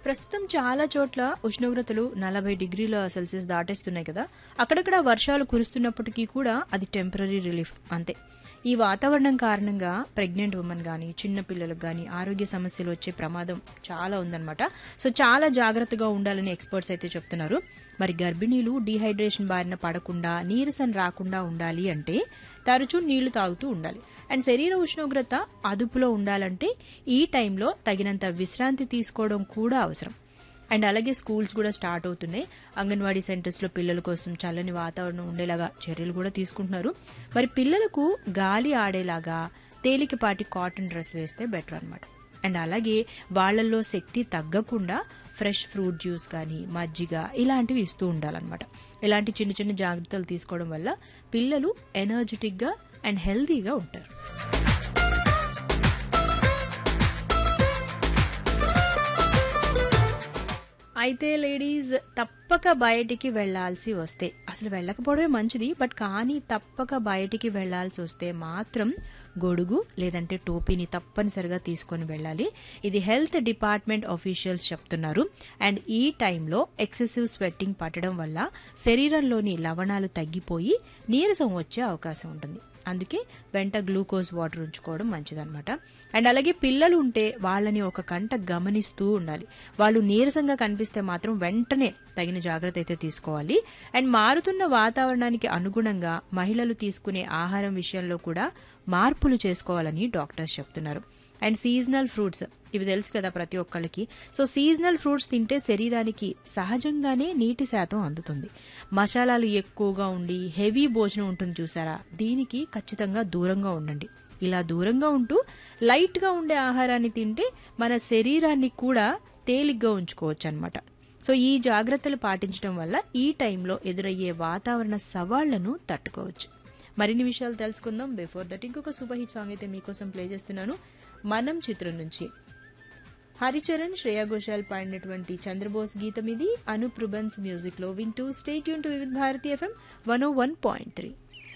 ప్రస్తుతం చాలా చోట్ల ఉష్ణోగ్రతలు నలభై డిగ్రీల సెల్సియస్ దాటేస్తున్నాయి కదా అక్కడక్కడ వర్షాలు కురుస్తున్నప్పటికీ కూడా అది టెంపరీ రిలీఫ్ అంతే ఈ వాతావరణం కారణంగా ప్రెగ్నెంట్ ఉమెన్ కానీ చిన్న పిల్లలకు కానీ ఆరోగ్య సమస్యలు వచ్చే ప్రమాదం చాలా ఉందన్నమాట సో చాలా జాగ్రత్తగా ఉండాలని ఎక్స్పర్ట్స్ అయితే చెప్తున్నారు మరి గర్భిణీలు డీహైడ్రేషన్ బారిన పడకుండా నీరసం రాకుండా ఉండాలి అంటే తరచూ నీళ్లు తాగుతూ ఉండాలి అండ్ శరీర ఉష్ణోగ్రత అదుపులో ఉండాలంటే ఈ టైంలో తగినంత విశ్రాంతి తీసుకోవడం కూడా అవసరం అండ్ అలాగే స్కూల్స్ కూడా స్టార్ట్ అవుతున్నాయి అంగన్వాడీ సెంటర్స్లో పిల్లల కోసం చల్లని వాతావరణం ఉండేలాగా చర్యలు కూడా తీసుకుంటున్నారు మరి పిల్లలకు గాలి ఆడేలాగా తేలికపాటి కాటన్ డ్రెస్ వేస్తే బెటర్ అనమాట అండ్ అలాగే వాళ్ళల్లో శక్తి తగ్గకుండా ఫ్రెష్ ఫ్రూట్ జ్యూస్ కానీ మజ్జిగ ఇలాంటివి ఇస్తూ ఉండాలన్నమాట ఇలాంటి చిన్న చిన్న జాగ్రత్తలు తీసుకోవడం వల్ల పిల్లలు ఎనర్జెటిక్గా అండ్ హెల్తీగా ఉంటారు అయితే లేడీస్ తప్పక బయటికి వెళ్లాల్సి వస్తే అసలు వెళ్ళకపోవడమే మంచిది బట్ కానీ తప్పక బయటికి వెళ్లాల్సి వస్తే మాత్రం గొడుగు లేదంటే టోపీని తప్పనిసరిగా తీసుకొని వెళ్ళాలి ఇది హెల్త్ డిపార్ట్మెంట్ ఆఫీషియల్స్ చెప్తున్నారు అండ్ ఈ టైంలో ఎక్సెసివ్ స్వెట్టింగ్ పట్టడం వల్ల శరీరంలోని లవణాలు తగ్గిపోయి నీరసం వచ్చే అవకాశం ఉంటుంది అందుకే వెంట గ్లూకోజ్ వాటర్ ఉంచుకోవడం మంచిదన్నమాట అండ్ అలాగే పిల్లలు ఉంటే వాళ్ళని ఒక కంట గమనిస్తూ ఉండాలి వాళ్ళు నీరసంగా కనిపిస్తే మాత్రం వెంటనే తగిన జాగ్రత్త అయితే తీసుకోవాలి అండ్ మారుతున్న వాతావరణానికి అనుగుణంగా మహిళలు తీసుకునే ఆహారం విషయంలో కూడా మార్పులు చేసుకోవాలని డాక్టర్స్ చెప్తున్నారు అండ్ సీజనల్ ఫ్రూట్స్ ఇవి తెలుసు కదా ప్రతి ఒక్కళ్ళకి సో సీజనల్ ఫ్రూట్స్ తింటే శరీరానికి సహజంగానే నీటి శాతం అందుతుంది మసాలాలు ఎక్కువగా ఉండి హెవీ భోజనం ఉంటుంది చూసారా దీనికి ఖచ్చితంగా దూరంగా ఉండండి ఇలా దూరంగా ఉంటూ లైట్గా ఉండే ఆహారాన్ని తింటే మన శరీరాన్ని కూడా తేలిగ్గా ఉంచుకోవచ్చు అనమాట సో ఈ జాగ్రత్తలు పాటించడం వల్ల ఈ టైంలో ఎదురయ్యే వాతావరణ సవాళ్లను తట్టుకోవచ్చు మరిన్ని విషయాలు తెలుసుకుందాం బిఫోర్ దట్ ఇంకొక సూపర్ హిట్ సాంగ్ అయితే మీకోసం ప్లే చేస్తున్నాను మనం చిత్రం నుంచి హరిచరణ్ శ్రేయా ఘోషాల్ పాడినటువంటి చంద్రబోస్ గీతం ఇది అనుప్ రుబన్స్ మ్యూజిక్ లో వింటూ స్టేట్ యూన్ to Vividh Bharati FM one o one point three